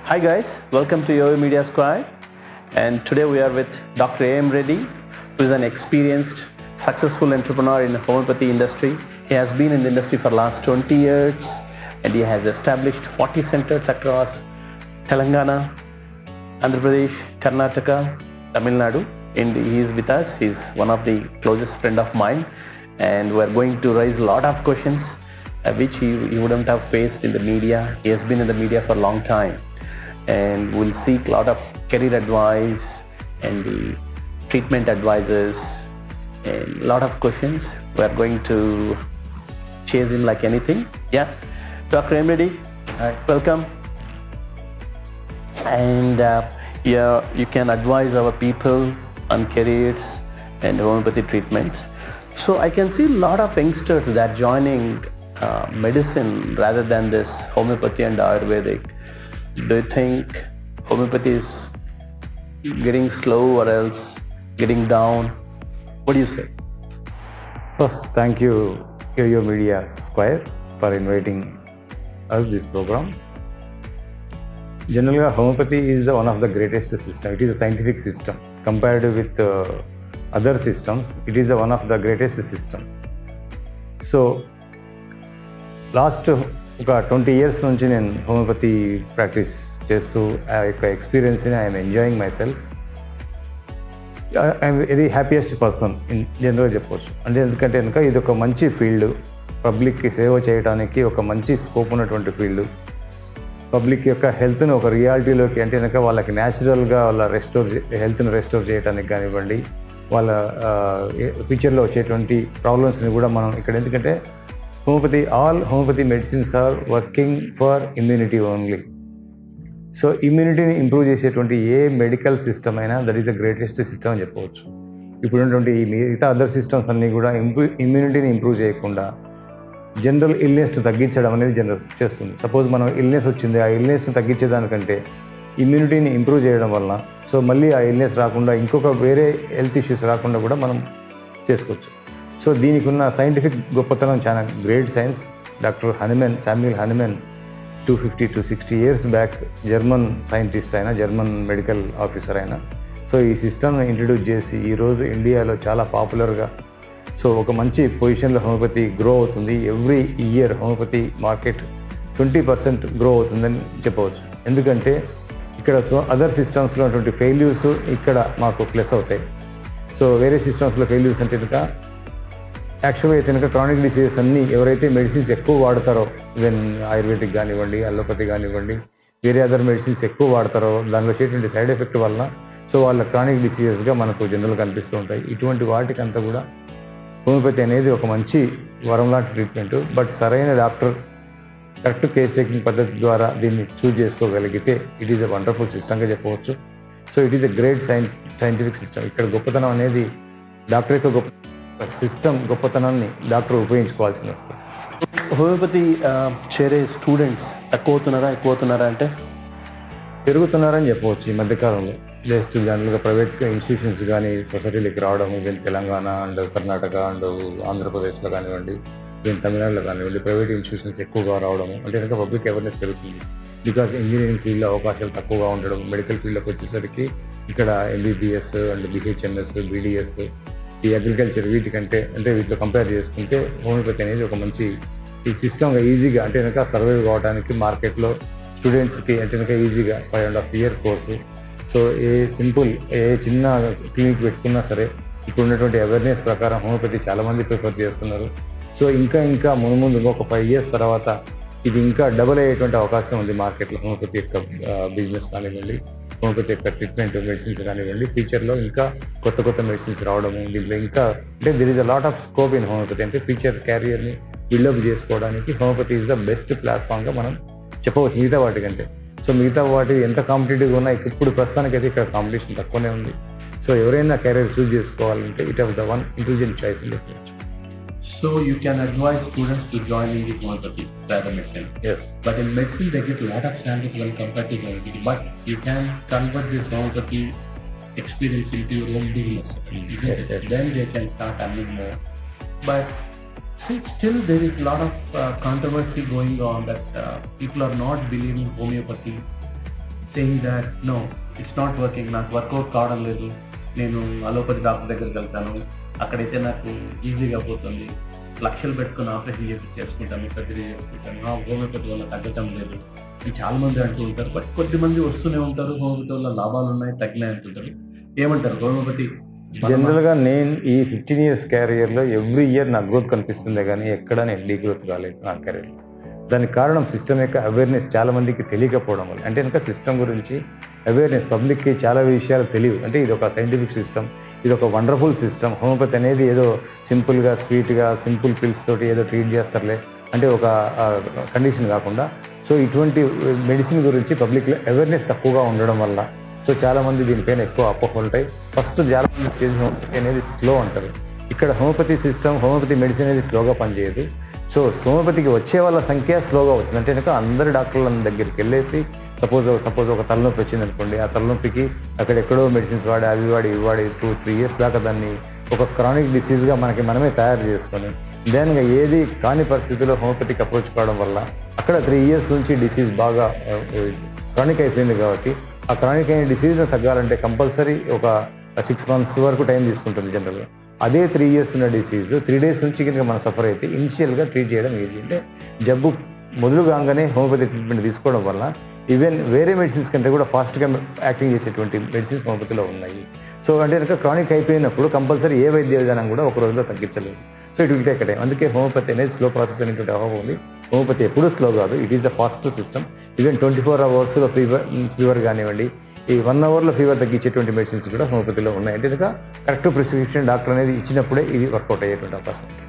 Hi guys, welcome to Yo Media Squad. And today we are with Dr. A.M. Reddy, who is an experienced, successful entrepreneur in the homeopathy industry. He has been in the industry for last 20 years and he has established 40 centers across Telangana, Andhra Pradesh, Karnataka, Tamil Nadu. And he is with us. He's one of the closest friend of mine. And we're going to raise a lot of questions uh, which he, he wouldn't have faced in the media. He has been in the media for a long time. And we'll seek a lot of career advice and the treatment advices and a lot of questions. We're going to chase him like anything. Yeah. Dr. Emredi, welcome and uh, yeah, you can advise our people on careers and homeopathy treatment. So I can see a lot of youngsters that joining uh, medicine rather than this homeopathy and Ayurvedic. Do you think homeopathy is getting slow or else getting down? What do you say? First, thank you, Yo Media Square, for inviting us this program. Generally, homeopathy is the one of the greatest system. It is a scientific system. Compared with uh, other systems, it is a one of the greatest system. So last ఒక twenty years నుంచి నేను homeopathy practice చేస్తూ ఆ యొక్క ఎక్స్పీరియన్స్ని I'm enjoying myself I'm very happiest person in జనరల్గా చెప్పవచ్చు అంటే ఎందుకంటే కనుక ఇది ఒక మంచి ఫీల్డ్ పబ్లిక్కి సేవ చేయడానికి ఒక మంచి స్కోప్ ఉన్నటువంటి ఫీల్డ్ పబ్లిక్ యొక్క హెల్త్ని ఒక రియాలిటీలోకి అంటే కనుక వాళ్ళకి న్యాచురల్గా వాళ్ళ రెస్టోర్ హెల్త్ని రెస్టోర్ చేయడానికి కానివ్వండి వాళ్ళ ఫ్యూచర్లో వచ్చేటువంటి ప్రాబ్లమ్స్ని కూడా మనం ఇక్కడ ఎందుకంటే homeopathy all homeopathy medicines are working for immunity only so ఇమ్యూనిటీని ఇంప్రూవ్ చేసేటువంటి ఏ మెడికల్ సిస్టమ్ అయినా that is the greatest system అని చెప్పవచ్చు ఇప్పుడు ఉన్నటువంటి ఈ మిగతా అదర్ సిస్టమ్స్ అన్నీ కూడా ఇంప్రూ ఇమ్యూనిటీని ఇంప్రూవ్ చేయకుండా జనరల్ ఇల్నెస్ని తగ్గించడం అనేది జనరల్ చేస్తుంది సపోజ్ మనం ఇల్నెస్ వచ్చింది ఆ ఇల్నెస్ని తగ్గించేదానికంటే ఇమ్యూనిటీని ఇంప్రూవ్ చేయడం వలన సో మళ్ళీ ఆ ఇల్నెస్ రాకుండా ఇంకొక వేరే హెల్త్ ఇష్యూస్ రాకుండా కూడా మనం చేసుకోవచ్చు సో దీనికి ఉన్న సైంటిఫిక్ గొప్పతనం చాలా great science doctor Hahnemann Samuel Hahnemann two fifty to sixty years back German scientist అయినా జర్మన్ మెడికల్ ఆఫీసర్ అయినా సో ఈ సిస్టమ్ని ఇంట్రడ్యూస్ చేసి ఈరోజు ఇండియాలో చాలా పాపులర్గా సో ఒక మంచి పొజిషన్లో హోమియోపతి గ్రో అవుతుంది every year homeopathy market twenty percent grow అవుతుందని చెప్పవచ్చు ఎందుకంటే ఇక్కడ సో అదర్ సిస్టమ్స్లో ఉన్నటువంటి ఫెయిల్యూర్స్ ఇక్కడ మాకు ప్లస్ అవుతాయి సో వేరే సిస్టమ్స్లో ఫెయిల్యూర్స్ అంటే కనుక యాక్చువల్గా అయితే కనుక క్రానిక్ డిసీజెస్ అన్నీ ఎవరైతే మెడిసిన్స్ ఎక్కువ వాడతారో ఈవెన్ ఆయుర్వేదిక్ కానివ్వండి అల్లోపతి కానివ్వండి వేరే అదర్ మెడిసిన్స్ ఎక్కువ వాడతారో దానిలో వచ్చేటువంటి సైడ్ ఎఫెక్ట్ వలన సో వాళ్ళ క్రానిక్ డిసీజెస్గా మనకు జనరల్గా కనిపిస్తూ ఉంటాయి ఇటువంటి వాటికంతా కూడా హోమియోపతి అనేది ఒక మంచి వరం లాంటి ట్రీట్మెంట్ బట్ సరైన డాక్టర్ కరెక్ట్ కేస్ టేకింగ్ పద్ధతి ద్వారా దీన్ని చూజ్ చేసుకోగలిగితే ఇట్ ఈస్ ఎ వండర్ఫుల్ సిస్టమ్గా చెప్పవచ్చు so it is a great sign scientific system ఇక్కడ గొప్పతనం అనేది డాక్టర్ యొక్క గొప్ప సిస్టమ్ గొప్పతనాన్ని డాక్టర్ ఉపయోగించుకోవాల్సి వస్తుంది హోమియోపతి ఆ, చేరే స్టూడెంట్స్ తక్కువ అవుతున్నారా ఎక్కువ అవుతున్నారా అంటే పెరుగుతున్నారని చెప్పవచ్చు ఈ మధ్యకాలంలో జస్ట్ జనరల్గా ప్రైవేట్ ఇన్స్టిట్యూషన్స్ కానీ సొసైటీలోకి రావడం even Telangana and Karnataka and ఆంధ్రప్రదేశ్లో కానివ్వండి ఈవెన్ తమిళనాడులో కానివ్వండి ప్రైవేట్ ఇన్స్టిట్యూషన్స్ ఎక్కువగా రావడం అంటే కనుక పబ్లిక్ అవేర్నెస్ పెరుగుతుంది బికాస్ ఇంజనీరింగ్ ఫీల్డ్లో అవకాశాలు తక్కువగా ఉండడం మెడికల్ ఫీల్డ్లోకి వచ్చేసరికి ఇక్కడ ఎంబీబీఎస్ అండ్ బిహెచ్ఎంఎస్ బీడీఎస్ ఈ అగ్రికల్చర్ వీటికంటే అంటే వీటిలో కంపేర్ చేసుకుంటే హోమియోపతి అనేది ఒక మంచి ఈ సిస్టమ్గా ఈజీగా అంటే కనుక సర్వైవ్ కావడానికి మార్కెట్లో స్టూడెంట్స్కి అంటే కనుక ఈజీగా five and half year course so a simple a చిన్న క్లినిక్ పెట్టుకున్నా సరే ఇప్పుడు ఉన్నటువంటి అవేర్నెస్ ప్రకారం హోమియోపతి చాలామంది ప్రిఫర్ చేస్తున్నారు సో ఇంకా ఇంకా ముందు ముందు ఇంకొక ఫైవ్ ఇయర్స్ తర్వాత ఇది ఇంకా డబుల్ అయ్యేటువంటి అవకాశం ఉంది మార్కెట్లో హోమియోపతి యొక్క బిజినెస్ కానివ్వండి హోమియోపతి యొక్క ట్రీట్మెంట్ మెడిసిన్స్ కానివ్వండి ఫ్యూచర్లో ఇంకా కొత్త కొత్త మెడిసిన్స్ రావడము దీంట్లో ఇంకా అంటే there is a lot of scope in homeopathy అంటే ఫ్యూచర్ క్యారియర్ని బిల్డప్ చేసుకోవడానికి హోమియోపతి ఈజ్ ద బెస్ట్ ప్లాట్ఫామ్గా మనం చెప్పవచ్చు మిగతా వాటికంటే సో మిగతా వాటి ఎంత కాంపిటేటివ్గా ఉన్నాయి ఇప్పుడు ప్రస్తుతానికైతే ఇక్కడ కాంపిటీషన్ తక్కువనే ఉంది సో ఎవరైనా కెరీర్ చూస్ చేసుకోవాలంటే it of the one intelligent choice అని చెప్పవచ్చు So you can advise students to join in the homeopathy rather medicine. Yes But in medicine, they get a lot of salaries when compared to homeopathy. But you can convert this homeopathy experience into your own business. isn't Yes, it? yes. Then they can start earning more. But see, still there is a lot of uh, controversy going on that uh, people are not believing homeopathy. Saying that no it's not working నాకు workout కావడం లేదు నేను allopathy doctor దగ్గరికి వెళ్తాను అక్కడైతే నాకు ఈజీగా పోతుంది లక్షలు పెట్టుకుని ఆపరేషన్ చేసి చేసుకుంటాను సర్జరీ చేసుకుంటాను ఆ హోమియోపతి వల్ల తగ్గటం లేదు అని చాలా మంది అంటూ ఉంటారు బట్ కొద్ది మంది వస్తూనే ఉంటారు హోమియోపతి వల్ల లాభాలు ఉన్నాయి తగ్గినాయి అంటుంటారు ఏమంటారు హోమియోపతి జనరల్గా నేను ఈ ఫిఫ్టీన్ ఇయర్స్ క్యారియర్లో ఎవ్రీ ఇయర్ నా గ్రోత్ కనిపిస్తుంది కానీ ఎక్కడ నేను డీ గ్రోత్ కాలేదు నా కెరీర్లో దానికి కారణం సిస్టమ్ యొక్క అవేర్నెస్ చాలా మందికి తెలియకపోవడం వల్ల అంటే ఇంకా సిస్టమ్ గురించి అవేర్నెస్ పబ్లిక్కి చాలా విషయాలు తెలియదు అంటే ఇది ఒక సైంటిఫిక్ సిస్టమ్ ఇది ఒక వండర్ఫుల్ సిస్టమ్ హోమియోపతి అనేది ఏదో సింపుల్గా స్వీట్గా సింపుల్ పిల్స్ తోటి ఏదో ట్రీట్ చేస్తారులే అంటే ఒక కండిషన్ కాకుండా సో ఇటువంటి మెడిసిన్ గురించి పబ్లిక్లో అవేర్నెస్ తక్కువగా ఉండడం వల్ల సో చాలా మంది దీనిపైన ఎక్కువ అపోహలు ఉంటాయి ఫస్ట్ చాలా మంది చేసిన హోమియోపతి అనేది స్లో అంటారు ఇక్కడ హోమియోపతి సిస్టమ్ హోమియోపతి మెడిసిన్ అనేది స్లోగా పనిచేయదు సో హోమియోపతికి వచ్చే వాళ్ళ సంఖ్య స్లోగా అవుతుంది అంటే కనుక అందరు డాక్టర్ల దగ్గరికి వెళ్ళేసి సపోజ్ సపోజ్ ఒక తలనొప్పి వచ్చింది అనుకోండి ఆ తలనొప్పికి అక్కడ ఎక్కడో మెడిసిన్స్ వాడి అవి వాడి ఇవి వాడి టూ త్రీ ఇయర్స్ దాకా దాన్ని ఒక క్రానిక్ డిసీజ్గా మనకి మనమే తయారు చేసుకొని దెన్గా ఏది కాని పరిస్థితిలో హోమియోపతికి అప్రోచ్ కావడం వల్ల అక్కడ త్రీ ఇయర్స్ నుంచి డిసీజ్ బాగా క్రానిక్ అయిపోయింది కాబట్టి ఆ క్రానిక్ అయిన డిసీజ్ తగ్గాలంటే కంపల్సరీ ఒక సిక్స్ మంత్స్ వరకు టైం తీసుకుంటుంది జనరల్గా అదే త్రీ ఇయర్స్ ఉన్న డిసీజ్ త్రీ డేస్ నుంచి కనుక మనం సఫర్ అయితే ఇనిషియల్గా ట్రీట్ చేయడం ఈజీ అంటే జబ్బు మొదలు కాగానే హోమియోపతి ట్రీట్మెంట్ తీసుకోవడం వల్ల ఈవెన్ వేరే మెడిసిన్స్ కంటే కూడా ఫాస్ట్గా యాక్టింగ్ చేసేటువంటి మెడిసిన్స్ హోమియోపతిలో ఉన్నాయి సో అంటే కనుక క్రానిక్ అయిపోయినప్పుడు కంపల్సరీ ఏ వైద్య విధానం కూడా ఒక రోజులో తగ్గించలేదు so it will take time అందుకే హోమియోపతి అనేది స్లో ప్రాసెస్ అనేటువంటి అహం ఉంది హోమియోపతి ఎప్పుడూ స్లో కాదు it is a fast system even twenty four అవర్స్లో ఫీవర్ ఫీవర్ కానివ్వండి ఈ వన్ అవర్లో ఫీవర్ తగ్గించేటువంటి మెడిసిన్స్ కూడా హోమియోపతిలో ఉన్నాయి అంటే కనుక కరెక్ట్ ప్రిస్క్రిప్షన్ డాక్టర్ అనేది ఇచ్చినప్పుడే ఇది వర్కౌట్ అయ్యేటువంటి అవకాశం ఉంది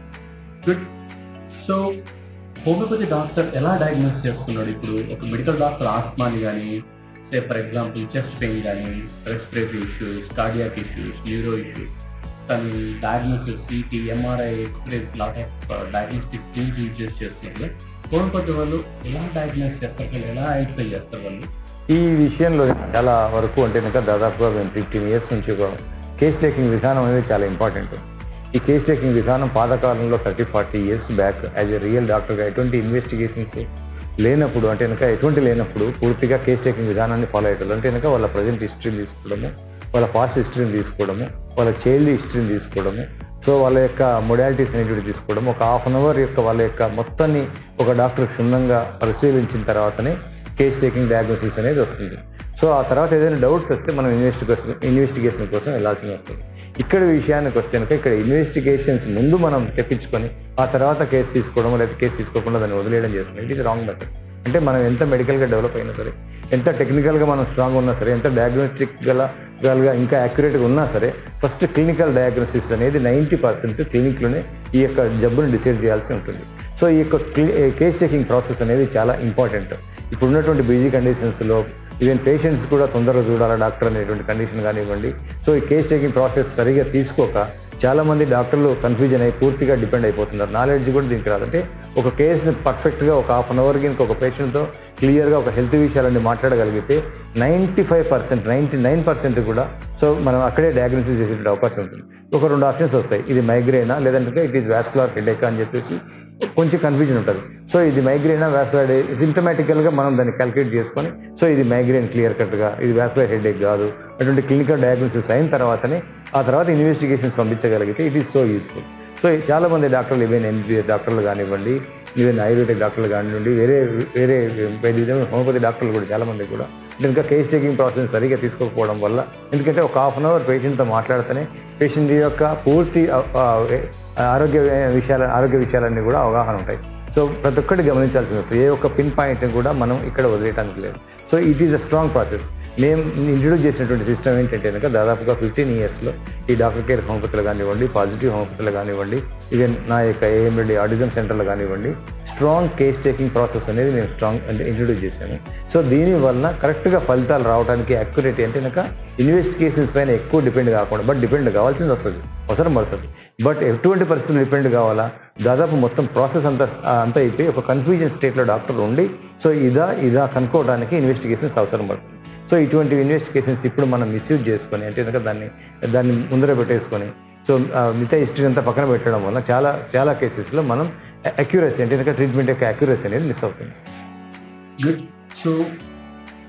గుడ్ సో హోమియోపతి డాక్టర్ ఎలా డయాగ్నోస్ చేస్తున్నాడు ఇప్పుడు ఒక మెడికల్ డాక్టర్ ఆస్మాని కానీ say for example chest pain కానీ respiratory issues cardiac issues neuro issues తను diagnosis CT MRI X rays lot of diagnostic tools use చేసి చేస్తున్నారు హోమియోపతి వాళ్ళు ఎలా డయాగ్నోస్ చేస్తారు వాళ్ళు ఎలా ఐడెంటిఫై చేస్తారు వాళ్ళు ఈ విషయంలో చాలా వరకు అంటే కనుక దాదాపుగా మేము ఫిఫ్టీన్ ఇయర్స్ నుంచి ఒక కేస్ టేకింగ్ విధానం అనేది చాలా ఇంపార్టెంట్ ఈ కేస్ టేకింగ్ విధానం పాతకాలంలో thirty forty years back as a real డాక్టర్గా ఎటువంటి ఇన్వెస్టిగేషన్స్ లేనప్పుడు అంటే కనుక ఎటువంటి లేనప్పుడు పూర్తిగా కేస్ టేకింగ్ విధానాన్ని ఫాలో అయ్యేటప్పుడు అంటే కనుక వాళ్ళ ప్రజెంట్ హిస్టరీని తీసుకోవడము వాళ్ళ పాస్ట్ హిస్టరీని తీసుకోవడము వాళ్ళ చైల్డ్ హిస్టరీని తీసుకోవడము సో వాళ్ళ యొక్క మొడాలిటీస్ అనేటివి తీసుకోవడం ఒక హాఫ్ అన్ అవర్ యొక్క వాళ్ళ యొక్క మొత్తాన్ని ఒక డాక్టర్ క్షుణ్ణంగా పరిశీలించిన తర్వాతనే కేస్ టేకింగ్ డయాగ్నోసిస్ అనేది వస్తుంది సో ఆ తర్వాత ఏదైనా డౌట్స్ వస్తే మనం ఇన్వెస్టిగేషన్ ఇన్వెస్టిగేషన్ కోసం వెళ్ళాల్సి వస్తుంది ఇక్కడ విషయానికి వస్తే కనుక ఇక్కడ ఇన్వెస్టిగేషన్స్ ముందు మనం తెప్పించుకొని ఆ తర్వాత కేసు తీసుకోవడం లేదా కేసు తీసుకోకుండా దాన్ని వదిలేయడం చేస్తుంది ఇట్ ఈస్ రాంగ్ మెథడ్ అంటే మనం ఎంత మెడికల్గా డెవలప్ అయినా సరే ఎంత టెక్నికల్గా మనం స్ట్రాంగ్ ఉన్నా సరే ఎంత డయాగ్నోస్టిక్ గల గలగా ఇంకా యాక్యురేట్గా ఉన్నా సరే ఫస్ట్ క్లినికల్ డయాగ్నోసిస్ అనేది నైంటీ పర్సెంట్ క్లినిక్లోనే ఈ యొక్క జబ్బును డిసైడ్ చేయాల్సి ఉంటుంది సో ఈ యొక్క కేస్ టేకింగ్ ప్రాసెస్ అనేది చాలా ఇంపార్టెంట్ ఇప్పుడు ఉన్నటువంటి బిజీ కండిషన్స్లో ఈవెన్ పేషెంట్స్ కూడా తొందరగా చూడాలా డాక్టర్ అనేటువంటి కండిషన్ కానివ్వండి సో ఈ కేస్ టేకింగ్ ప్రాసెస్ సరిగా తీసుకోక చాలా మంది డాక్టర్లు కన్ఫ్యూజన్ అయ్యి పూర్తిగా డిపెండ్ అయిపోతున్నారు నాలెడ్జ్ కూడా దీనికి రాదంటే ఒక కేసుని పర్ఫెక్ట్గా ఒక హాఫ్ అన్ అవర్కి ఇంకొక పేషెంట్తో క్లియర్గా ఒక హెల్త్ విషయాలన్నీ మాట్లాడగలిగితే ninety five percent ninety nine percent కూడా సో మనం అక్కడే డయాగ్నోసిస్ చేసే అవకాశం ఉంటుంది ఒక రెండు ఆప్షన్స్ వస్తాయి ఇది మైగ్రేనా లేదంటే ఇట్ ఈస్ వాస్కులర్ హెడేక్ అని చెప్పేసి కొంచెం కన్ఫ్యూజన్ ఉంటుంది సో ఇది మైగ్రేనా వాస్కులర్ సిమ్టమాటికల్గా మనం దాన్ని క్యాలిక్యులేట్ చేసుకొని సో ఇది మైగ్రేన్ క్లియర్ కట్గా ఇది వాస్కులర్ హెడేక్ కాదు అటువంటి క్లినికల్ డయాగ్నోసిస్ అయిన తర్వాతనే ఆ తర్వాత ఇన్వెస్టిగేషన్స్ పంపించగలిగితే it is so useful so చాలా మంది డాక్టర్లు ఈవెన్ ఎంబీబీఎస్ డాక్టర్లు కానివ్వండి ఈవెన్ ఆయుర్వేదిక్ డాక్టర్లు కానివ్వండి వేరే వేరే వైద్య విధానం హోమియోపతి డాక్టర్లు కూడా చాలా మంది కూడా అంటే ఇంకా కేస్ టేకింగ్ ప్రాసెస్ సరిగా తీసుకోకపోవడం వల్ల ఎందుకంటే ఒక హాఫ్ అన్ అవర్ పేషెంట్తో మాట్లాడితేనే పేషెంట్ యొక్క పూర్తి ఆ, ఆ, ఆరోగ్య విషయాల ఆరోగ్య విషయాలన్నీ కూడా అవగాహన ఉంటాయి సో ప్రతి ఒక్కటి గమనించాల్సి వస్తుంది ఏ ఒక్క పిన్ పాయింట్ని కూడా మనం ఇక్కడ వదిలేయడానికి లేదు so it is a strong process మేము ఇంట్రడ్యూస్ చేసినటువంటి సిస్టమ్ ఏంటంటే కనుక దాదాపుగా ఫిఫ్టీన్ ఇయర్స్లో ఈ డాక్టర్ కేర్ హోమియోపతులు కానివ్వండి పాజిటివ్ హోమియోపతులు కానివ్వండి ఈవెన్ నా యొక్క ఏఎండి ఆటిజం సెంటర్లు కానివ్వండి స్ట్రాంగ్ కేస్ టేకింగ్ ప్రాసెస్ అనేది మేము స్ట్రాంగ్ అంటే ఇంట్రడ్యూస్ చేశాము సో దీని వలన కరెక్ట్గా ఫలితాలు రావడానికి అక్యురేట్ అంటే కనుక ఇన్వెస్టిగేషన్స్ పైన ఎక్కువ డిపెండ్ కాకుండా బట్ డిపెండ్ కావాల్సింది వస్తుంది అవసరం పడుతుంది బట్ ఎటువంటి పరిస్థితులు డిపెండ్ కావాలా దాదాపు మొత్తం ప్రాసెస్ అంతా అంతా అయిపోయి ఒక కన్ఫ్యూజన్ స్టేట్లో డాక్టర్ ఉండి సో ఇదా ఇదా కనుక్కోవడానికి ఇన్వెస్టిగేషన్స్ అవసరం పడుతుంది సో ఇటువంటి ఇన్వెస్టిగేషన్స్ ఇప్పుడు మనం మిస్యూజ్ చేసుకొని అంటే కనుక దాన్ని దాన్ని ముందర పెట్టేసుకొని సో ఆ మిగతా హిస్టరీ అంతా పక్కన పెట్టడం వల్ల చాలా చాలా కేసెస్లో మనం అక్యురసీ అంటే కనుక ట్రీట్మెంట్ యొక్క అక్యురసీ అనేది మిస్ అవుతుంది గుడ్ సో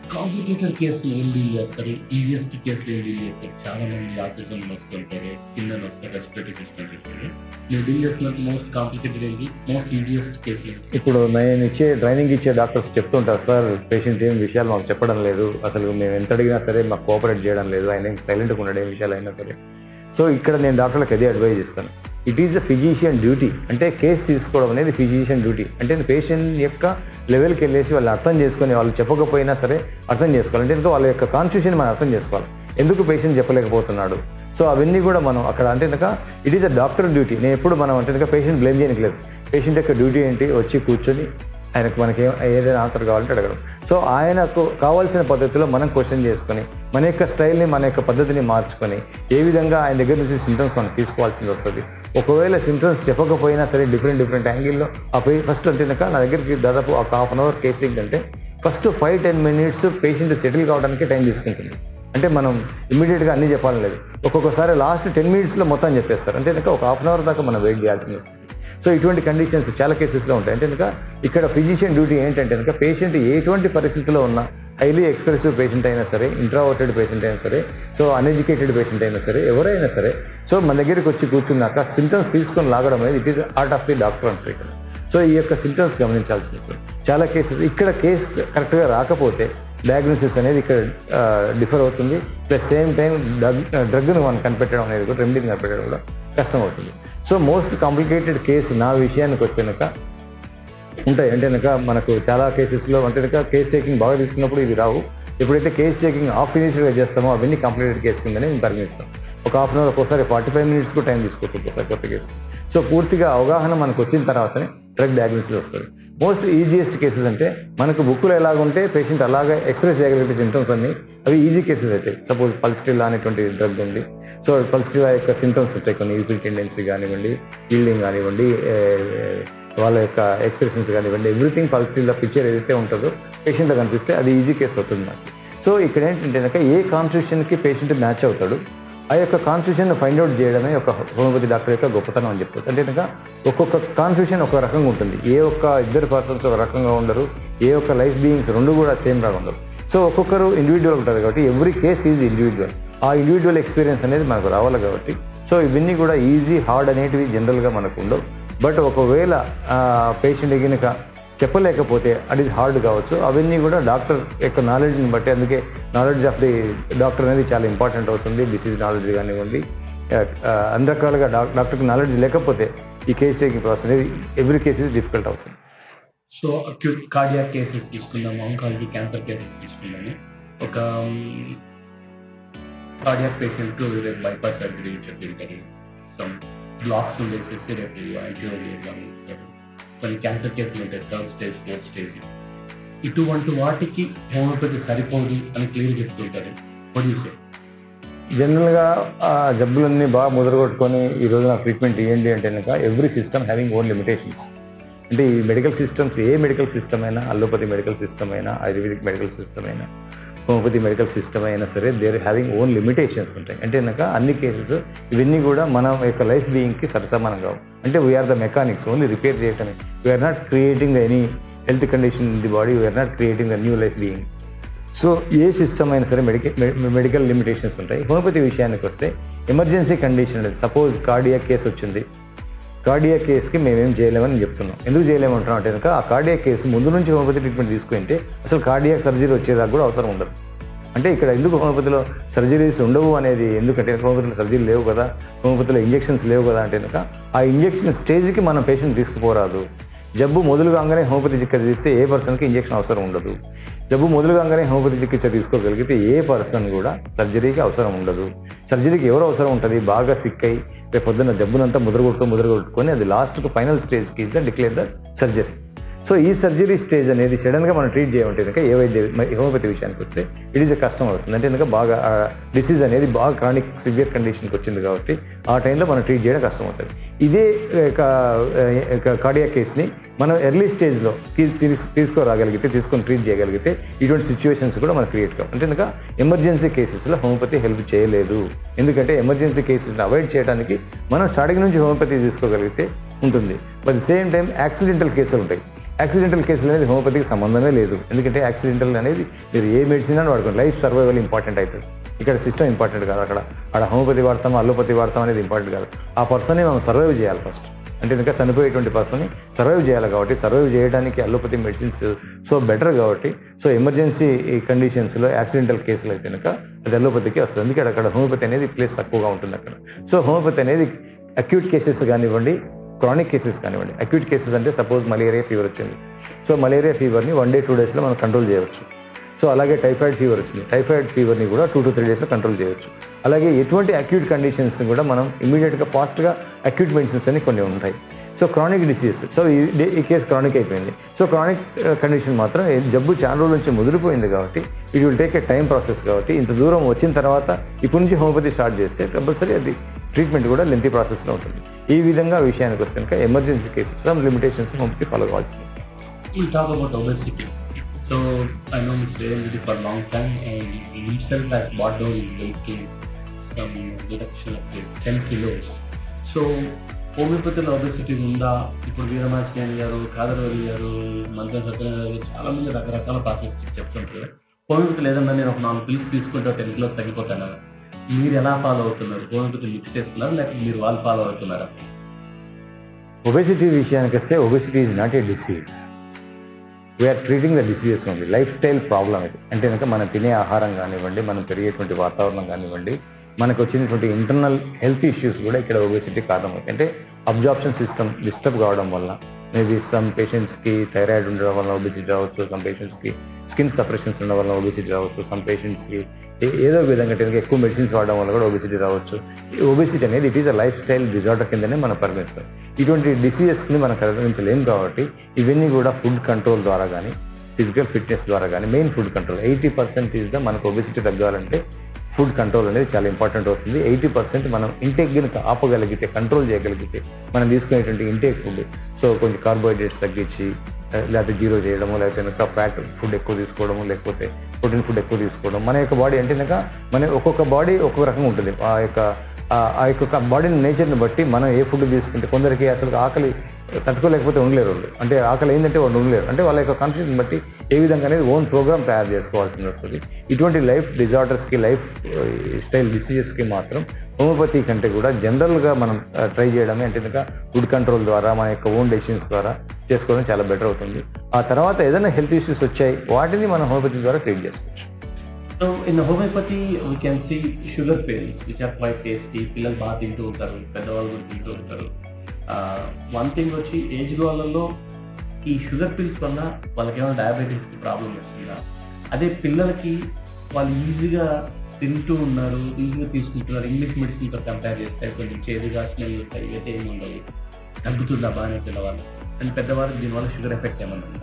కాంప్లికేటెడ్ కేసులు ఏం డీల్ చేస్తారు ఈజియెస్ట్ కేసులు ఏం డీల్ చేస్తారు చాలా మంది ఆటిజం వస్తుంటారు స్కిన్ అని వస్తారు రెస్పిరేటరీ సిస్టమ్ వస్తుంది మీరు డీల్ చేస్తున్నట్టు మోస్ట్ కాంప్లికేటెడ్ ఏంటి మోస్ట్ ఈజియెస్ట్ కేసులు ఏంటి? ఇప్పుడు నేను ఇచ్చే ట్రైనింగ్ ఇచ్చే డాక్టర్స్ చెప్తుంటారు సార్ పేషెంట్ ఏం విషయాలు మాకు చెప్పడం లేదు అసలు మేము ఎంత అడిగినా సరే మాకు కోఆపరేట్ చేయడం లేదు ఆయన సైలెంట్గా ఉండడం ఏ విషయాలు అయినా సరే సో ఇక్కడ నేను డాక్టర్లకు అదే అడ్వైజ్ ఇస్తాను it is a physician duty అంటే కేసు తీసుకోవడం అనేది ఫిజిషియన్ డ్యూటీ అంటే పేషెంట్ యొక్క లెవెల్కి వెళ్ళేసి వాళ్ళు అర్థం చేసుకొని వాళ్ళు చెప్పకపోయినా సరే అర్థం చేసుకోవాలి అంటే ఇంకా వాళ్ళ యొక్క కాన్స్టిట్యూషన్ మనం అర్థం చేసుకోవాలి ఎందుకు పేషెంట్ చెప్పలేకపోతున్నాడు సో అవన్నీ కూడా మనం అక్కడ అంటే కనుక it is a doctor duty నేను ఎప్పుడు మనం అంటే కనుక పేషెంట్ బ్లేమ్ చేయడానికి లేదు పేషెంట్ యొక్క డ్యూటీ ఏంటి వచ్చి కూర్చొని ఆయనకు మనకి ఏం- ఏదైనా ఆన్సర్ కావాలంటే అడగడం సో ఆయనకు కావాల్సిన పద్ధతిలో మనం క్వశ్చన్ చేసుకొని మన యొక్క స్టైల్ని మన యొక్క పద్ధతిని మార్చుకొని ఏ విధంగా ఆయన దగ్గర నుంచి సింటమ్స్ మనం తీసుకోవాల్సింది వస్తుంది ఒకవేళ సింటమ్స్ చెప్పకపోయినా సరే డిఫరెంట్ డిఫరెంట్ యాంగిల్లో ఆ ఫస్ట్ అంటే కనుక నా దగ్గరికి దాదాపు ఒక హాఫ్ అన్ అవర్ కేసింగ్ అంటే first five ten minutes patient settle కావడానికి టైం తీసుకుంటుంది అంటే మనం ఇమీడియట్గా అన్నీ చెప్పాలని లేదు ఒక్కొక్కసారి లాస్ట్ టెన్ మినిట్స్లో మొత్తం చెప్పేస్తారు అంటే కనుక ఒక హాఫ్ అన్ అవర్ దాకా మనం వెయిట్ చేయాల్సింది వస్తుంది సో ఇటువంటి కండిషన్స్ చాలా కేసెస్లో ఉంటాయి అంటే కనుక ఇక్కడ ఫిజిషియన్ డ్యూటీ ఏంటంటే కనుక పేషెంట్ ఎటువంటి పరిస్థితిలో ఉన్నా హైలీ ఎక్స్ప్రెసివ్ పేషెంట్ అయినా సరే ఇంట్రావర్టెడ్ పేషెంట్ అయినా సరే సో అన్ఎడ్యుకేటెడ్ పేషెంట్ అయినా సరే ఎవరైనా సరే సో మన దగ్గరికి వచ్చి కూర్చున్నాక సింటమ్స్ తీసుకొని లాగడం అనేది it is art of the doctor అంటారు ఇక్కడ సో ఈ యొక్క సింటమ్స్ గమనించాల్సి వస్తుంది చాలా కేసెస్ ఇక్కడ కేసు కరెక్ట్గా రాకపోతే డయాగ్నోసిస్ అనేది ఇక్కడ డిఫర్ అవుతుంది ప్లస్ సేమ్ టైం డ్రగ్ డ్రగ్ను మనం కనిపెట్టడం అనేది కూడా రెమెడీని కనిపెట్టడం కూడా కష్టం అవుతుంది సో మోస్ట్ కాంప్లికేటెడ్ కేసు నా విషయానికి వస్తే కనుక ఉంటాయి అంటే కనుక మనకు చాలా కేసెస్లో అంటే కనుక కేస్ టేకింగ్ బాగా తీసుకున్నప్పుడు ఇది రావు ఎప్పుడైతే కేస్ టేకింగ్ హాఫ్ ఫినిష్గా చేస్తామో అవన్నీ కంప్లీటెడ్ కేసు కిందనే మేము పరిగణిస్తాం ఒక హాఫ్ అన్ అవర్ ఒక్కోసారి ఫార్టీ ఫైవ్ మినిట్స్ కూడా టైం తీసుకోవచ్చు ఒక్కోసారి కొత్త కేసు సో పూర్తిగా అవగాహన మనకు వచ్చిన తర్వాతనే డ్రగ్ డయాగ్నోసిస్ వస్తుంది మోస్ట్ ఈజియెస్ట్ కేసెస్ అంటే మనకు బుక్లో ఎలాగుంటే పేషెంట్ అలాగే ఎక్స్ప్రెస్ చేయగలిగే సింటమ్స్ అన్ని అవి ఈజీ కేసెస్ అయితే సపోజ్ పల్స్టిల్లా అనేటువంటి డ్రగ్ ఉంది సో పల్స్టిల్లా యొక్క సింటమ్స్ ఉంటాయి కొన్ని యూపిల్ టెండెన్సీ కానివ్వండి ఈల్డింగ్ కానివ్వండి ఏ, వాళ్ళ యొక్క ఎక్స్ప్రెషన్స్ కానివ్వండి ఎవ్రీథింగ్ పల్స్టిల్లా పిక్చర్ ఏదైతే ఉంటుందో పేషెంట్లో కనిపిస్తే అది ఈజీ కేసు అవుతుంది నాకు సో ఇక్కడ ఏంటంటే కనుక ఏ కాన్స్టిట్యూషన్కి పేషెంట్ మ్యాచ్ అవుతాడు ఆ యొక్క కాన్స్టిట్యూషన్ ఫైండ్ అవుట్ చేయడమే ఒక హోమియోపతి డాక్టర్ యొక్క గొప్పతనం అని చెప్పొచ్చు అంటే కనుక ఒక్కొక్క కాన్స్టిట్యూషన్ ఒక రకంగా ఉంటుంది ఏ ఒక్క ఇద్దరు పర్సన్స్ ఒక రకంగా ఉండరు ఏ ఒక్క లైఫ్ బీయింగ్స్ రెండు కూడా సేమ్ లాగా ఉండరు సో ఒక్కొక్కరు ఇండివిజువల్ ఉంటుంది కాబట్టి ఎవ్రీ కేస్ ఈజ్ ఇండివిజువల్ ఆ ఇండివిజువల్ ఎక్స్పీరియన్స్ అనేది మనకు రావాలి కాబట్టి సో ఇవన్నీ కూడా ఈజీ హార్డ్ అనేటివి జనరల్గా మనకు ఉండవు బట్ ఒకవేళ పేషెంట్ కనుక చెప్పలేకపోతే అది హార్డ్ కావచ్చు అవన్నీ కూడా డాక్టర్ యొక్క నాలెడ్జ్ని బట్టి అందుకే నాలెడ్జ్ ఆఫ్ ది డాక్టర్ అనేది చాలా ఇంపార్టెంట్ అవుతుంది డిసీజ్ నాలెడ్జ్ కానివ్వండి ఆ, ఆ, అన్ని రకాలుగా డాక్ డాక్టర్కి నాలెడ్జ్ లేకపోతే ఈ కేస్ టేకింగ్ ప్రాసెస్ అనేది ఎవ్రీ కేస్ ఇస్ డిఫికల్ట్ అవుతుంది సో అక్యూట్ కార్డియాక్ కేసెస్ తీసుకుందాము ఆంకాలజీ క్యాన్సర్ కేసెస్ తీసుకుందాము ఒక కార్డియాక్ పేషెంట్ రేపు బైపాస్ సర్జరీ చెప్పింటారు సమ్ బ్లాక్స్ ఉండేసేసి రేపు ఐటీఓ చేద్దాం కొన్ని క్యాన్సర్ కేసులు ఉంటాయి థర్డ్ స్టేజ్ ఫోర్త్ స్టేజ్ ఇటువంటి వాటికి హోమియోపతి సరిపోదు అని క్లియర్ చెప్తుంటారు ప్రొడ్యూసర్ జనరల్గా ఆ జబ్బులన్నీ బాగా ముదరగొట్టుకొని ఈ రోజు నా ట్రీట్మెంట్ ఏంటి అంటే కనుక every system having own limitations అంటే ఈ మెడికల్ సిస్టమ్స్ ఏ మెడికల్ సిస్టమ్ అయినా అల్లోపతి మెడికల్ సిస్టమ్ అయినా ఆయుర్వేదిక్ మెడికల్ సిస్టమ్ అయినా హోమియోపతి మెడికల్ సిస్టమ్ అయినా సరే దేర్ హ్యావింగ్ ఓన్ లిమిటేషన్స్ ఉంటాయి అంటే కనుక అన్ని కేసెస్ ఇవన్నీ కూడా మన యొక్క లైఫ్ బీయింగ్కి సరసమానం కావు అంటే we are the mechanics only repair చేయటమే we are not creating any health condition in the body we are not creating the new life being so a system అయినా సరే మెడికల్ మెడికల్ లిమిటేషన్స్ ఉంటాయి హోమియోపతి విషయానికి వస్తే emergency condition suppose cardiac case వచ్చింది cardiac కేసుకి మేమేం చేయలేమని చెప్తున్నాం ఎందుకు చేయలేమంటున్నాం అంటే కనుక ఆ కార్డియా కేసు ముందు నుంచి హోమియోపతి ట్రీట్మెంట్ తీసుకుంటే అసలు కార్డియాక్ సర్జరీ వచ్చేదాకా కూడా అవసరం ఉండదు అంటే ఇక్కడ ఎందుకు హోమియోపతిలో సర్జరీస్ ఉండవు అనేది ఎందుకంటే హోమియోపతిలో సర్జరీ లేవు కదా హోమియోపతిలో ఇంజెక్షన్స్ లేవు కదా అంటే కనుక ఆ ఇంజెక్షన్ స్టేజ్కి మనం పేషెంట్ తీసుకుపోరాదు జబ్బు మొదలు కాగానే హోమియోపతి చికిత్స తీస్తే ఏ పర్సన్కి ఇంజెక్షన్ అవసరం ఉండదు జబ్బు మొదలు కాగానే హోమియోపతి చికిత్స తీసుకోగలిగితే ఏ పర్సన్ కూడా సర్జరీకి అవసరం ఉండదు సర్జరీకి ఎవరు అవసరం ఉంటుంది బాగా సిక్ అయి రేపు పొద్దున్న జబ్బునంతా ముద్రగొట్టుకొని ముద్రగొట్టుకొని అది లాస్ట్కు ఫైనల్ స్టేజ్కి the declare the surgery so ఈ సర్జరీ స్టేజ్ అనేది సడన్గా మనం ట్రీట్ చేయమంటే కనుక ఏ వైద్య మరి హోమియోపతి విషయానికి వస్తే ఇట్ ఈస్ కష్టం అవుతుంది అంటే కనుక బాగా డిసీజ్ అనేది బాగా క్రానిక్ సివియర్ కండిషన్కి వచ్చింది కాబట్టి ఆ టైంలో మనం ట్రీట్ చేయడం కష్టం అవుతుంది ఇదే కార్డియా కేస్ని మనం ఎర్లీ స్టేజ్లో తీసుకోరాగలిగితే తీసుకొని ట్రీట్ చేయగలిగితే ఇటువంటి సిచ్యువేషన్స్ కూడా మనకు క్రియేట్ కావు అంటే కనుక ఎమర్జెన్సీ కేసెస్లో హోమియోపతి హెల్ప్ చేయలేదు ఎందుకంటే ఎమర్జెన్సీ కేసెస్ని అవాయిడ్ చేయడానికి మనం స్టార్టింగ్ నుంచి హోమియోపతి తీసుకోగలిగితే ఉంటుంది బట్ సేమ్ టైం యాక్సిడెంటల్ కేసులు ఉంటాయి యాక్సిడెంటల్ కేసులు అనేది హోమియోపతికి సంబంధమే లేదు ఎందుకంటే యాక్సిడెంటల్ అనేది మీరు ఏ మెడిసిన్ అని వాడుకోండి లైఫ్ సర్వైవల్ ఇంపార్టెంట్ అవుతుంది ఇక్కడ సిస్టమ్ ఇంపార్టెంట్ కాదు అక్కడ అక్కడ హోమియోపతి వాడతాం అల్లోపతి వాడతాం అనేది ఇంపార్టెంట్ కాదు ఆ పర్సన్ని మనం సర్వైవ్ చేయాలి ఫస్ట్ అంటే ఇంకా చనిపోయేటువంటి పర్సన్ని సర్వైవ్ చేయాలి కాబట్టి సర్వైవ్ చేయడానికి అల్లోపతి మెడిసిన్స్ సో బెటర్ కాబట్టి సో ఎమర్జెన్సీ కండిషన్స్లో యాక్సిడెంటల్ కేసులు అయితే కనుక అది అల్లోపతికి వస్తుంది ఎందుకంటే అక్కడ హోమియోపతి అనేది ప్లేస్ తక్కువగా ఉంటుంది అక్కడ సో హోమియోపతి అనేది అక్యూట్ కేసెస్ కానివ్వండి క్రానిక్ కేసెస్ కానివ్వండి అక్యూట్ కేసెస్ అంటే సపోజ్ మలేరియా ఫీవర్ వచ్చింది సో మలేరియా ఫీవర్ని వన్ డే టూ డేస్లో మనం కంట్రోల్ చేయవచ్చు సో అలాగే టైఫాయిడ్ ఫీవర్ వచ్చింది టైఫాయిడ్ ఫీవర్ని కూడా టూ టు త్రీ డేస్లో కంట్రోల్ చేయవచ్చు అలాగే ఎటువంటి అక్యూట్ కండిషన్స్ని కూడా మనం ఇమీడియట్గా ఫాస్ట్గా అక్యూట్ మెడిసిన్స్ అని కొన్ని ఉంటాయి సో క్రానిక్ డిసీజ్ సో ఈ ఈ కేసు క్రానిక్ అయిపోయింది సో క్రానిక్ కండిషన్ మాత్రం ఏ- జబ్బు చాలా రోజుల నుంచి ముదిరిపోయింది కాబట్టి it will take a time process కాబట్టి ఇంత దూరం వచ్చిన తర్వాత ఇప్పటి నుంచి హోమియోపతి స్టార్ట్ చేస్తే కంపల్సరీ అది ట్రీట్మెంట్ కూడా లెంతీ ప్రాసెస్లో ఉంటుంది ఈ విధంగా విషయానికి వస్తే కనుక emergency cases some limitations homeopathy follow కావాల్సింది We'll talk about obesity. So I know Mr. Reddy for a long time and he himself has brought down his weight to some reduction of weight, 10 kilos. So హోమియోపతిలో obesity ఉందా ఇప్పుడు వీరమాచినేని గారు కాదరవల్లి గారు మంత్రి సత్యనారాయణ గారు చాలా మంది రకరకాల ప్రాసెస్ చెప్తుంటారు హోమియోపతి లేదన్నా నేను ఒక నాలుగు పిల్స్ తీసుకుంటే టెన్ కిలోస్ తగ్గిపోతాను మీరు ఎలా ఫాలో అవుతున్నారు హోమియోపతి మిక్స్ చేస్తున్నారు లేకపోతే మీరు వాళ్ళు ఫాలో అవుతున్నారా ఒబెసిటీ విషయానికి వస్తే obesity is not a disease we are treating the diseases only life style problem ఇది అంటే కనుక మనం తినే ఆహారం కానివ్వండి మనం పెరిగేటువంటి వాతావరణం కానివ్వండి మనకు వచ్చినటువంటి ఇంటర్నల్ హెల్త్ ఇష్యూస్ కూడా ఇక్కడ ఒబెసిటీ కారణమవుతాయి అంటే అబ్జార్ప్షన్ సిస్టమ్ డిస్టర్బ్ కావడం వల్ల మేబీ సమ్ పేషెంట్స్కి థైరాయిడ్ ఉండడం వల్ల ఒబెసిటీ రావచ్చు సమ్ పేషెంట్స్కి స్కిన్ సపరేషన్స్ ఉండడం వల్ల ఒబెసిటీ రావచ్చు సమ్ పేషెంట్స్కి ఏదో ఒక విధంగా అంటే కనుక ఎక్కువ మెడిసిన్స్ వాడడం వల్ల కూడా ఒబెసిటీ రావచ్చు ఈ ఒబెసిటీ అనేది it is a lifestyle disorder కిందనే మనం పరిగణిస్తాం ఇటువంటి డిసీజెస్ని మనం పరిగణించలేం కాబట్టి ఇవన్నీ కూడా ఫుడ్ కంట్రోల్ ద్వారా కానీ ఫిజికల్ ఫిట్నెస్ ద్వారా కానీ main food control eighty percent is the మనకు ఒబెసిటీ తగ్గాలంటే ఫుడ్ కంట్రోల్ అనేది చాలా ఇంపార్టెంట్ అవుతుంది ఎయిటీ పర్సెంట్ మనం ఇంటేక్ కనుక ఆపగలిగితే కంట్రోల్ చేయగలిగితే మనం తీసుకునేటువంటి ఇంటేక్ ఫుడ్ సో కొంచెం కార్బోహైడ్రేట్స్ తగ్గించి ఆ, లేకపోతే జీరో చేయడము లేకపోతే కనుక ఫ్యాట్ ఫుడ్ ఎక్కువ తీసుకోవడము లేకపోతే ప్రోటీన్ ఫుడ్ ఎక్కువ తీసుకోవడం మన యొక్క బాడీ అంటే కనుక మన ఒక్కొక్క బాడీ ఒక్కొక్క రకంగా ఉంటుంది ఆ యొక్క ఆ- ఆ యొక్క బాడీ నేచర్ని బట్టి మనం ఏ ఫుడ్ తీసుకుంటే కొందరికి అసలు ఆకలి తట్టుకోలేకపోతే ఉండలేరు వాళ్ళు అంటే ఆకలి ఏంటంటే వాళ్ళు ఉండలేరు అంటే వాళ్ళ యొక్క కాన్షియస్ని బట్టి ఏ విధంగా అనేది ఓన్ ప్రోగ్రామ్ తయారు చేసుకోవాల్సింది వస్తుంది ఇటువంటి లైఫ్ డిజార్డర్స్కి లైఫ్ స్టైల్ డిసీజెస్కి మాత్రం హోమియోపతి కంటే కూడా జనరల్గా మనం ట్రై చేయడమే అంటే కనుక ఫుడ్ కంట్రోల్ ద్వారా మన యొక్క ఓన్ డెసిషన్స్ ద్వారా చేసుకోవడం చాలా బెటర్ అవుతుంది ఆ తర్వాత ఏదైనా హెల్త్ ఇష్యూస్ వచ్చాయి వాటిని మనం హోమియోపతి ద్వారా ట్రీట్ చేసుకోవచ్చు so in homeopathy we can see sugar pills which are quite tasty పిల్లలు బాగా తింటూ ఉంటారు పెద్దవాళ్ళు కూడా తింటూ ఉంటారు వన్ థింగ్ వచ్చి ఏజ్ వాళ్ళల్లో ఈ షుగర్ పిల్స్ వల్ల వాళ్ళకి ఏమైనా డయాబెటీస్కి ప్రాబ్లం వస్తుందా అదే పిల్లలకి వాళ్ళు ఈజీగా తింటూ ఉన్నారు ఈజీగా తీసుకుంటున్నారు ఇంగ్లీష్ మెడిసిన్తో కంపేర్ చేస్తే కొంచెం చేదుగా స్మెల్ ఉంటాయి ఇవైతే ఏమి ఉండవు తగ్గుతుందా బాగానే పిల్లవాళ్ళు అండ్ పెద్దవాళ్ళకి దీనివల్ల షుగర్ ఎఫెక్ట్ ఏమైనా ఉందా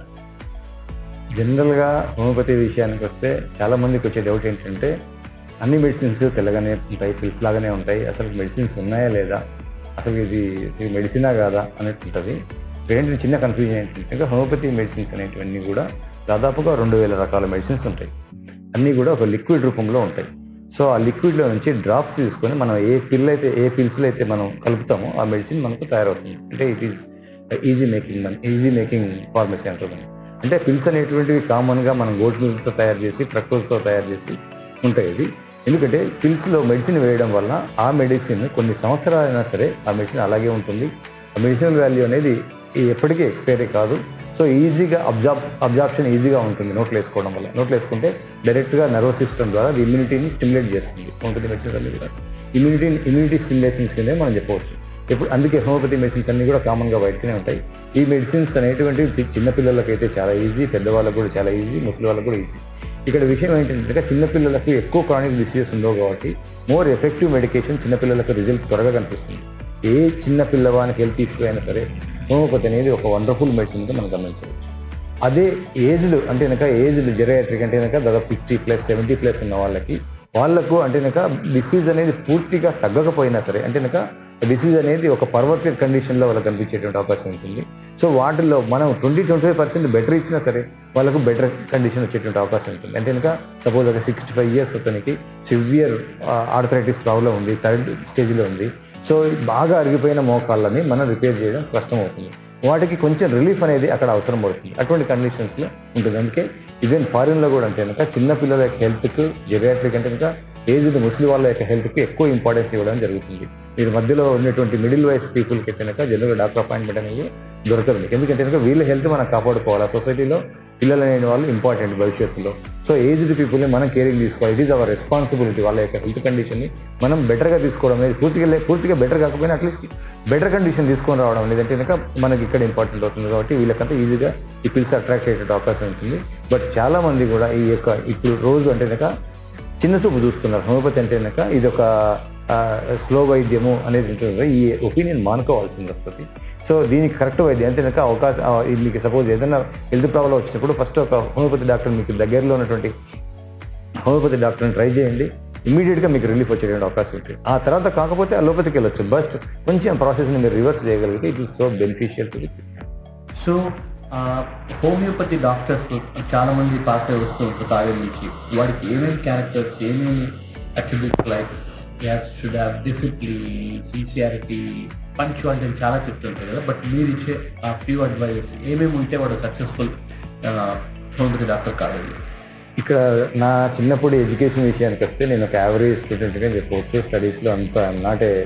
జనరల్గా హోమియోపతి విషయానికి వస్తే చాలా మందికి వచ్చే డౌట్ ఏంటంటే అన్ని మెడిసిన్స్ తెల్లగానే ఉంటాయి పిల్స్ లాగానే ఉంటాయి అసలు మెడిసిన్స్ ఉన్నాయా లేదా అసలు ఇది ఇది మెడిసినా కాదా అన్నట్టు ఉంటుంది ఏంటంటే చిన్న కన్ఫ్యూజన్ ఏంటంటే హోమియోపతి మెడిసిన్స్ అనేటివన్నీ కూడా దాదాపుగా రెండు వేల రకాల మెడిసిన్స్ ఉంటాయి అన్నీ కూడా ఒక లిక్విడ్ రూపంలో ఉంటాయి సో ఆ లిక్విడ్లో నుంచి డ్రాప్స్ తీసుకొని మనం ఏ పిల్ అయితే ఏ పిల్స్లో అయితే మనం కలుపుతామో ఆ మెడిసిన్ మనకు తయారవుతుంది అంటే ఇట్ ఈస్ ఈజీ మేకింగ్ మన ఈజీ మేకింగ్ ఫార్మసీ అంటుంది అంటే పిల్స్ అనేటువంటివి కామన్గా మనం గోట్ మిల్క్తో తయారు చేసి ఫ్రక్టోస్తో తయారు చేసి ఉంటాయి ఇది ఎందుకంటే పిల్స్లో మెడిసిన్ వేయడం వల్ల ఆ మెడిసిన్ కొన్ని సంవత్సరాలైనా సరే ఆ మెడిసిన్ అలాగే ఉంటుంది ఆ మెడిసినల్ వాల్యూ అనేది ఎప్పటికీ ఎక్స్పైరీ కాదు సో ఈజీగా అబ్జార్బ్ అబ్జార్ప్షన్ ఈజీగా ఉంటుంది నోట్లో వేసుకోవడం వల్ల నోట్లో వేసుకుంటే డైరెక్ట్గా నర్వస్ సిస్టమ్ ద్వారా అది ఇమ్యూనిటీని స్టిమ్యులేట్ చేస్తుంది హోమియోపతి మెడిసిన్స్ అన్ని కూడా ఇమ్యూనిటీ ఇమ్యూనిటీ స్టిమ్యులేషన్స్ కిందే మనం చెప్పవచ్చు ఇప్పుడు అందుకే హోమియోపతి మెడిసిన్స్ అన్ని కూడా కామన్గా బయటనే ఉంటాయి ఈ మెడిసిన్స్ అనేటువంటివి చిన్న పిల్లలకైతే చాలా ఈజీ పెద్దవాళ్ళకు కూడా చాలా ఈజీ ముసలి వాళ్ళకు కూడా ఈజీ ఇక్కడ విషయం ఏంటంటే చిన్నపిల్లలకు ఎక్కువ క్రానిక్ డిసీజెస్ ఉండవు కాబట్టి మోర్ ఎఫెక్టివ్ మెడికేషన్ చిన్నపిల్లలకు రిజల్ట్ త్వరగా కనిపిస్తుంది ఏ చిన్న పిల్లవానికి హెల్త్ ఇష్యూ అయినా సరే హోమియోపతి అనేది ఒక వండర్ఫుల్ మెడిసిన్గా మనం గమనించవచ్చు అదే ఏజ్లు అంటే కనుక ఏజ్లు జెరాట్రిక్ అంటే కనుక దాదాపు సిక్స్టీ ప్లస్ సెవెంటీ ప్లస్ ఉన్న వాళ్ళకి వాళ్ళకు అంటే కనుక డిసీజ్ అనేది పూర్తిగా తగ్గకపోయినా సరే అంటే కనుక డిసీజ్ అనేది ఒక పర్వర్టెడ్ కండిషన్లో వాళ్ళకి కనిపించేటువంటి అవకాశం ఉంటుంది సో వాటిల్లో మనం twenty twenty five percent better ఇచ్చినా సరే వాళ్ళకు బెటర్ కండిషన్ వచ్చేటువంటి అవకాశం ఉంటుంది అంటే కనుక సపోజ్ ఒక సిక్స్టీ ఫైవ్ ఇయర్స్ అతనికి సివియర్ ఆర్థరైటిస్ ప్రాబ్లం ఉంది థర్డ్ స్టేజ్లో ఉంది సో బాగా అరిగిపోయిన మోకాళ్ళని మనం రిపేర్ చేయడం కష్టం అవుతుంది వాటికి కొంచెం రిలీఫ్ అనేది అక్కడ అవసరం పడుతుంది అటువంటి కండిషన్స్లో ఉంటుంది అందుకే ఈవెన్ ఫారిన్లో కూడా అంటే కనుక చిన్న పిల్లల యొక్క హెల్త్కు జెరియాట్రిక్ అంటే కనుక ఏజ్డ్ ముస్లిం వాళ్ళ యొక్క హెల్త్కి ఎక్కువ ఇంపార్టెన్స్ ఇవ్వడం జరుగుతుంది మీరు మధ్యలో ఉన్నటువంటి మిడిల్ వయస్ పీపుల్కి అయితే కనుక జనరల్గా డాక్టర్ అపాయింట్మెంట్ అనేది దొరకదు మీకు ఎందుకంటే కనుక వీళ్ళ హెల్త్ మనం కాపాడుకోవాలి సొసైటీలో పిల్లలు అనే వాళ్ళు ఇంపార్టెంట్ భవిష్యత్తులో సో ఏజ్డ్ పీపుల్ని మనం కేరింగ్ తీసుకోవాలి ఇట్ ఈస్ అవర్ రెస్పాన్సిబిలిటీ వాళ్ళ యొక్క హెల్త్ కండిషన్ని మనం బెటర్గా తీసుకోవడం అనేది పూర్తిగా లే- పూర్తిగా బెటర్ కాకపోయినా అట్లీస్ట్ బెటర్ కండిషన్ తీసుకొని రావడం లేదంటే కనుక మనకి ఇక్కడ ఇంపార్టెంట్ అవుతుంది కాబట్టి వీళ్ళకంతా ఈజీగా ఈ పిల్స్ అట్రాక్ట్ అయ్యే అవకాశం ఉంటుంది బట్ చాలా మంది కూడా ఈ యొక్క ఇప్పుడు రోజు అంటే కనుక చిన్న చూపు చూస్తున్నారు హోమియోపతి అంటే కనుక ఇది ఒక స్లో వైద్యము అనేది ఉంటుంది ఈ ఒపీనియన్ మానుకోవాల్సింది వస్తుంది సో దీనికి కరెక్ట్ వైద్యం అంటే కనుక అవకాశం ఆ, ఇది మీకు సపోజ్ ఏదైనా హెల్త్ ప్రాబ్లం వచ్చినప్పుడు ఫస్ట్ ఒక హోమియోపతి డాక్టర్ మీకు దగ్గరలో ఉన్నటువంటి హోమియోపతి డాక్టర్ని ట్రై చేయండి ఇమీడియట్గా మీకు రిలీఫ్ వచ్చేటువంటి అవకాశం ఉంటుంది ఆ తర్వాత కాకపోతే అలోపతికి వెళ్ళొచ్చు బస్ట్ కొంచెం ప్రాసెస్ని మీరు రివర్స్ చేయగలిగితే it is so beneficial to the so homeopathy doctors చాలా మంది పాస్ అయి వస్తూ ఉంటారు కాలేజ్ నుంచి వాడికి ఏమేమి క్యారెక్టర్స్ ఏమేమి attributes like as should have discipline sincerity punctuality అని చాలా చెప్తుంటారు కదా బట్ మీరు ఇచ్చే ఆ ఫ్యూ అడ్వైజెస్ ఏమేమి ఉంటే వాడు సక్సెస్ఫుల్ హోమియోపతి డాక్టర్ కాలేదు ఇక్కడ నా చిన్నప్పుడు ఎడ్యుకేషన్ విషయానికి వస్తే నేను ఒక యావరేజ్ స్టూడెంట్గా చెప్పవచ్చు స్టడీస్లో అంత not a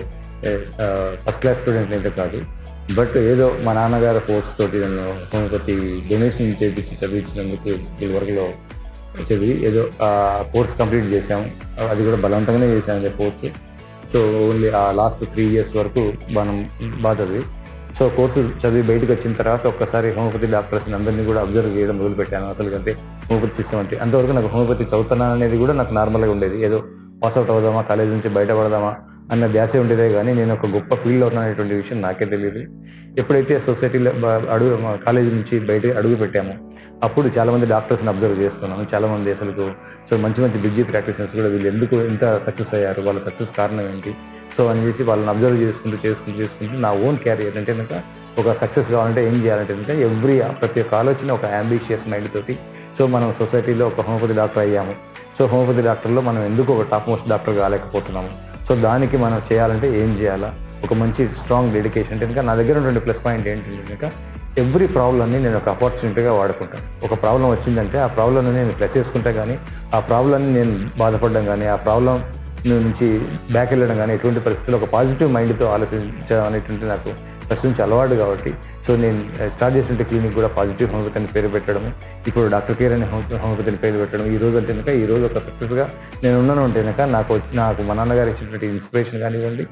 first class student అయితే కాదు బట్ ఏదో మా నాన్నగారు ఫోర్స్ తోటి నన్ను హోమియోపతి డొనేషన్ చేయించి చదివించినందుకు గుల్వర్గలో చదివి ఏదో ఆ కోర్స్ కంప్లీట్ చేశాము అది కూడా బలవంతంగానే చేశాను చెప్పవచ్చు సో ఓన్లీ ఆ లాస్ట్ త్రీ ఇయర్స్ వరకు మనం బాగా చదివి సో కోర్సు చదివి బయటకు వచ్చిన తర్వాత ఒక్కసారి హోమియోపతి డాక్టర్స్ అందరినీ కూడా అబ్జర్వ్ చేయడం మొదలు పెట్టాను అసలు అంటే హోమియోపతి సిస్టమ్ అంటే అంతవరకు నాకు హోమియోపతి చదువుతున్నాను అనేది కూడా నాకు నార్మల్గా ఉండేది ఏదో పాస్ అవుట్ అవుదామా కాలేజ్ నుంచి బయటపడదామా అన్న ధ్యాసే ఉండేదే కానీ నేను ఒక గొప్ప ఫీల్డ్లో ఉన్నాననేటువంటి విషయం నాకే తెలియదు ఎప్పుడైతే సొసైటీలో బ- అడుగు మా కాలేజీ నుంచి బయట అడుగు పెట్టామో అప్పుడు చాలా మంది డాక్టర్స్ని అబ్జర్వ్ చేస్తున్నాను చాలా మంది అసలు సో మంచి మంచి బిజీ ప్రాక్టీషనర్స్ కూడా వీళ్ళు ఎందుకు ఇంత సక్సెస్ అయ్యారు వాళ్ళ సక్సెస్ కారణం ఏంటి సో అని చేసి వాళ్ళని అబ్జర్వ్ చేసుకుంటూ చేసుకుంటూ చేసుకుంటూ నా ఓన్ క్యారియర్ అంటే కనుక ఒక సక్సెస్ కావాలంటే ఏం చేయాలంటే కనుక ఎవ్రీ ప్రతి ఒక్క ఆలోచన ఒక అంబిషియస్ మైండ్ తోటి సో మనం సొసైటీలో ఒక హోమియోపతి డాక్టర్ అయ్యాము సో హోమియోపతి డాక్టర్లో మనం ఎందుకు ఒక టాప్ మోస్ట్ డాక్టర్ కాలేకపోతున్నాము సో దానికి మనం చేయాలంటే ఏం చేయాలా ఒక మంచి స్ట్రాంగ్ డెడికేషన్ అంటే కనుక నా దగ్గర ఉన్నటువంటి ప్లస్ పాయింట్ ఏంటంటే కనుక ఎవ్రీ ప్రాబ్లమ్ని నేను ఒక ఆపర్చునిటీగా వాడుకుంటాను ఒక ప్రాబ్లం వచ్చిందంటే ఆ ప్రాబ్లమ్ని నేను ప్లస్ చేసుకుంటే కానీ ఆ ప్రాబ్లమ్ని నేను బాధపడడం కానీ ఆ ప్రాబ్లం నుంచి బ్యాక్ వెళ్ళడం కానీ ఎటువంటి పరిస్థితుల్లో ఒక పాజిటివ్ మైండ్తో ఆలోచించడం అనేటువంటి నాకు ఫస్ట్ నుంచి అలవాటు కాబట్టి సో నేను స్టార్ట్ చేసిన క్లినిక్ కూడా పాజిటివ్ హోమియోపతి అని పేరు పెట్టడం ఇప్పుడు డాక్టర్ కేర్ అని హోమియో- హోమియోపతి అని పేరు పెట్టడం ఈ రోజు అంటే కనుక ఈ రోజు ఒక సక్సెస్గా నేను ఉన్నాను అంటే కనుక నాకు నాకు మా నాన్నగారు ఇచ్చినటువంటి ఇన్స్పిరేషన్ కానివ్వండి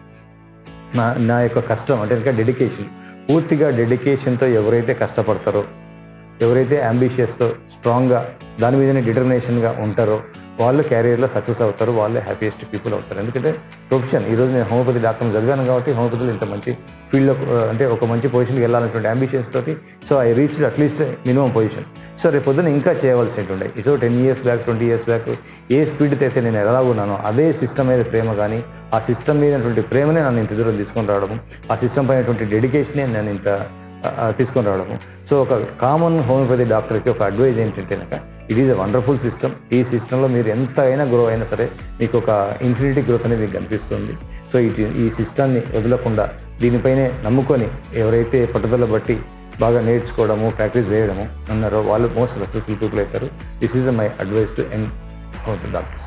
నా నా యొక్క కష్టం అంటే ఇంకా డెడికేషన్ పూర్తిగా డెడికేషన్తో ఎవరైతే కష్టపడతారో ఎవరైతే అంబిషియస్తో స్ట్రాంగ్గా దాని మీదనే డిటర్మినేషన్గా ఉంటారో వాళ్ళు క్యారియర్లో సక్సెస్ అవుతారు వాళ్ళే హ్యాపీయెస్ట్ పీపుల్ అవుతారు ఎందుకంటే ప్రొఫెషన్ ఈరోజు నేను హోమియోపతి డాక్టర్ని చదివాను కాబట్టి హోమియోపతిలో ఇంత మంచి ఫీల్డ్లో అంటే ఒక మంచి పొజిషన్కి వెళ్ళాలనేటువంటి అంబిషన్స్ తోటి so I reach at least minimum position so రేపు పొద్దున ఇంకా చేయవలసి ఉండే so ten years back twenty years back ఏ స్పీడ్ అయితే నేను ఎలా ఉన్నానో అదే సిస్టమ్ మీద ప్రేమ కానీ ఆ సిస్టమ్ మీదటువంటి ప్రేమనే నన్ను ఇంత దూరం తీసుకొని రావడం ఆ సిస్టమ్ పైనటువంటి డెడికేషనే నేను ఇంత ఆ, ఆ, తీసుకొని రావడము సో ఒక కామన్ హోమియోపతి డాక్టర్కి ఒక అడ్వైజ్ ఏంటంటే కనుక it is a wonderful system ఈ సిస్టంలో మీరు ఎంత అయినా గ్రో అయినా సరే మీకు ఒక ఇన్ఫినిటీ గ్రోత్ అనేది మీకు కనిపిస్తుంది సో ఇటు ఈ సిస్టాన్ని వదలకుండా దీనిపైనే నమ్ముకొని ఎవరైతే పట్టుదల బట్టి బాగా నేర్చుకోవడము ప్రాక్టీస్ చేయడము అన్నారో వాళ్ళు మోస్ట్ సక్సెస్ఫుల్ పీపుల్ అవుతారు this is my advice to young homeopathy doctors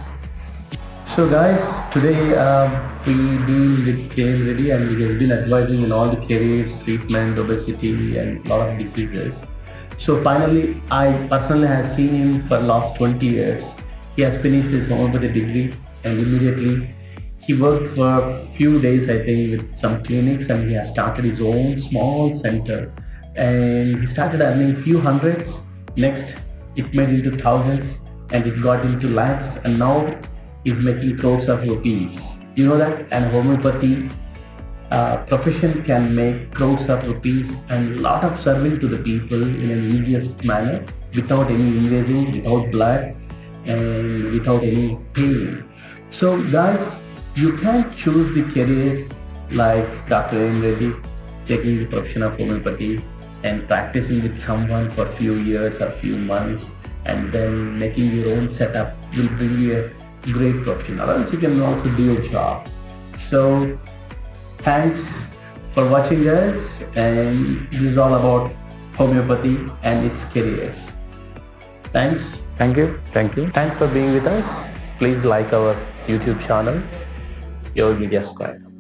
So guys, today um, we been with Kane Reddy and he has been advising in all the careers, treatment, obesity and lot of diseases. So finally, I personally have seen him for last 20 years. He has finished his homeopathy degree and immediately he worked for a few days, I think, with some clinics and he has started his own small center. And he started earning few hundreds. Next, it made into thousands and it got into lakhs and now is making crores of rupees. You know that? And homeopathy uh, profession can make crores of rupees and lot of serving to the people in an easiest manner without any invasive, without blood, and without any pain. So, guys, you can choose the career like Dr. M. Reddy, taking the profession of homeopathy and practicing with someone for few years or few months, and then making your own setup will bring you a great profession. Or else you can also do your job. So, thanks for watching us and this is all about homeopathy and its careers. Thanks. Thank you thank you Thanks for being with us. Please like our YouTube channel, Your Media Square.